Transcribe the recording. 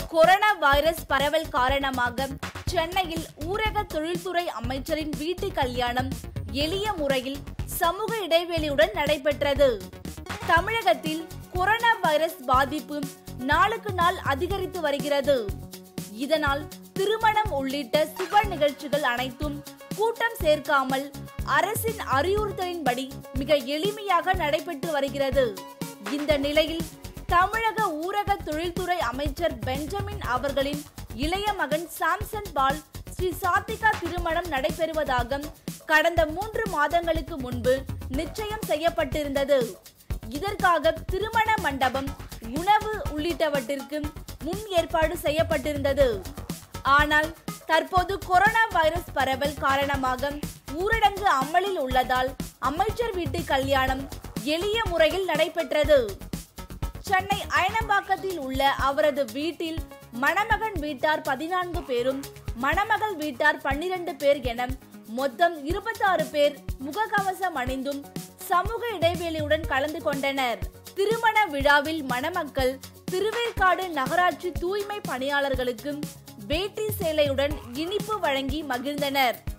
corona virus பரவல் காரணமாக சென்னையில் ஊரக தொழில்துறை அமைச்சரின் வீட்டு கல்யாணம் எளிய முறையில் சமூக இடைவெளியுடன் நடைபெற்றது தமிழகத்தில் கொரோனா வைரஸ் பாதிப்பு நாளுக்கு நாள் அதிகரித்து வருகிறது இதனால் திருமணம் உள்ளிட்ட சுப நிகழ்ச்சிகள் அனைத்தும் கூட்டம் சேர்க்காமல் அரசின் அறிவுறுத்தலின்படி மிக எளிமையாக நடைபெற்று வருகிறது இந்த நிலையில் தமிழக ஊரக தொழில்துறை அமைச்சர் பெஞ்சமின் அவர்களின் இளைய மகன் சாம்சன் பால் ஸ்ரீ சாத்திகா திருமணம் நடைபெறுவதாக கடந்த மூன்று மாதங்களுக்கு முன்பு நிச்சயம் செய்யப்பட்டிருந்தது இதற்காக திருமண மண்டபம் உணவு உள்ளிட்டவற்றிற்கு முன் ஏற்பாடு செய்யப்பட்டிருந்தது ஆனால் தற்போது கொரோனா வைரஸ் பரவல் காரணமாக ஊரடங்கு அமலில் உள்ளதால் அமைச்சர் வீட்டு கல்யாணம் எளிய முறையில் நடைபெற்றது சென்னை அயனம்பாக்கத்தில் உள்ள அவரது வீட்டில் மணமகன் வீட்டார் பதினான்கு பேரும் மணமகள் வீட்டார் பன்னிரண்டு பேர் என மொத்தம் இருபத்தாறு பேர் முகக்கவசம் அணிந்தும் சமூக இடைவெளியுடன் கலந்து கொண்டனர் திருமண விழாவில் மணமக்கள் திருவேற்காடு நகராட்சி தூய்மை பணியாளர்களுக்கு வேட்டி சேலையுடன் இனிப்பு வழங்கி மகிழ்ந்தனர்